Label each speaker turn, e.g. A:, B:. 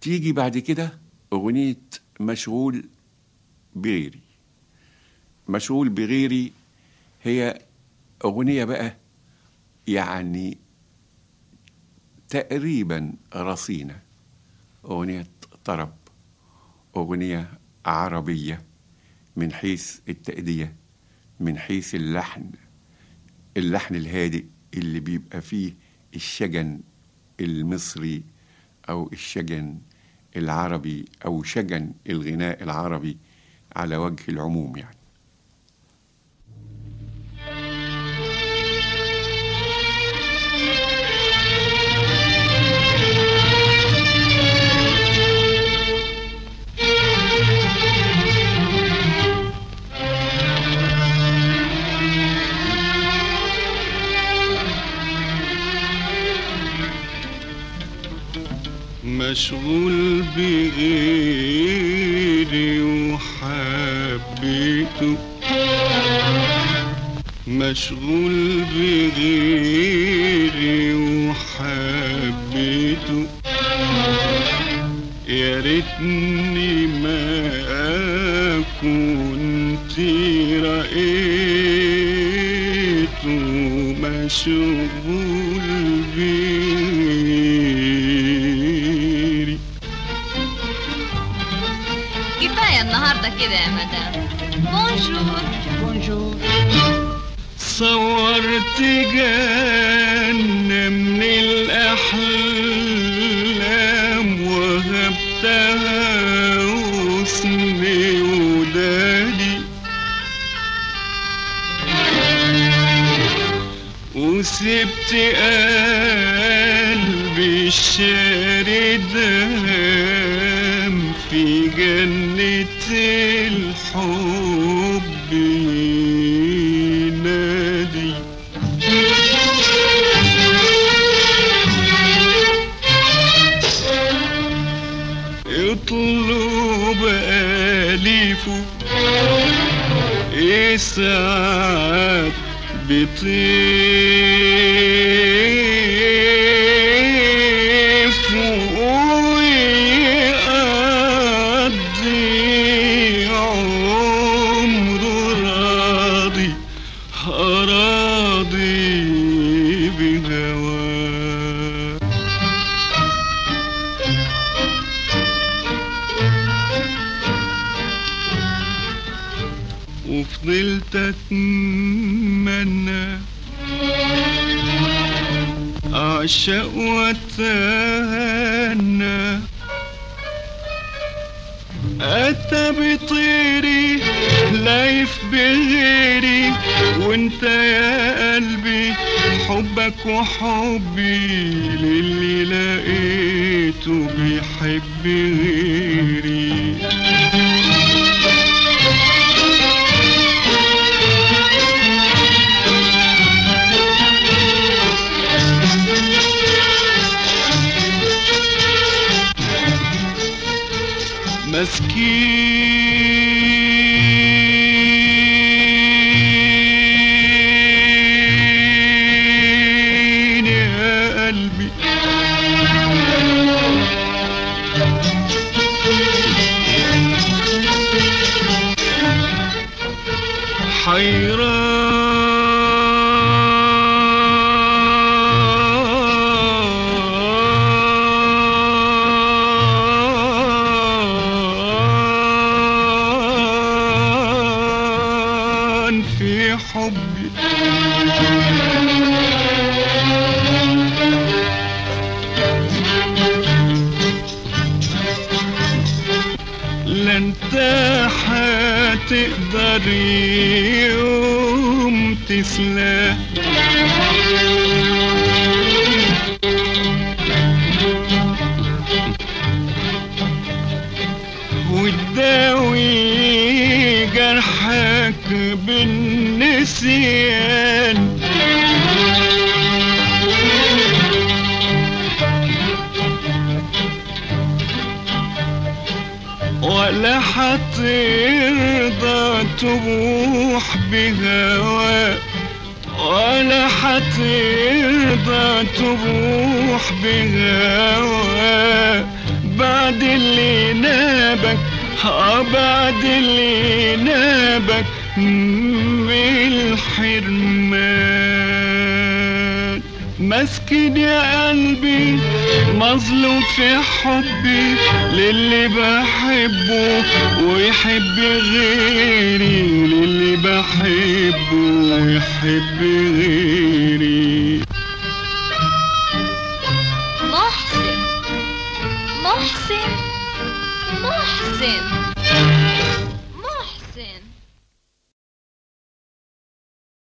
A: تيجي بعد كده أغنية مشغول بغيري مشغول بغيري هي أغنية بقى يعني تقريبا رصينة أغنية طرب أغنية عربية من حيث التأدية من حيث اللحن اللحن الهادئ اللي بيبقى فيه الشجن المصري أو الشجن العربي أو شجن الغناء العربي على وجه العموم يعني
B: مشغول بغيري وحبيته مشغول بغيري وحبيته يا ريتني ما كنت رأيته مشغول بغيري
C: كفاية النهاردة كده يا مدام بونجور
D: بونجور
B: صورت جنة من الأحلام وهبتها وسمي ودادي وسبت قلبي الشاردام في جنة الحب ينادي يطلب أليفه يسعد بطيف ويقضي عمره راضي راضي بهواه وفضلت اتمنى اعشق واتهنى اتى بطيري لايف بغيري وانت يا قلبي حبك وحبي للي لقيته بيحب غيري مسكين يا قلبي حيران في حبي لا انت هتقدر يوم تسلاه وتداوي جرحك بالنسيان ولا حترضى تبوح بهواك ولا حترضى تبوح بهواك بعد بعد اللي نابك اه بعد اللي نابك من الحرمان مسكين يا قلبي مظلوم في حبي للي بحبه ويحب غيري للي بحبه ويحب غيري
C: محسن محسن محسن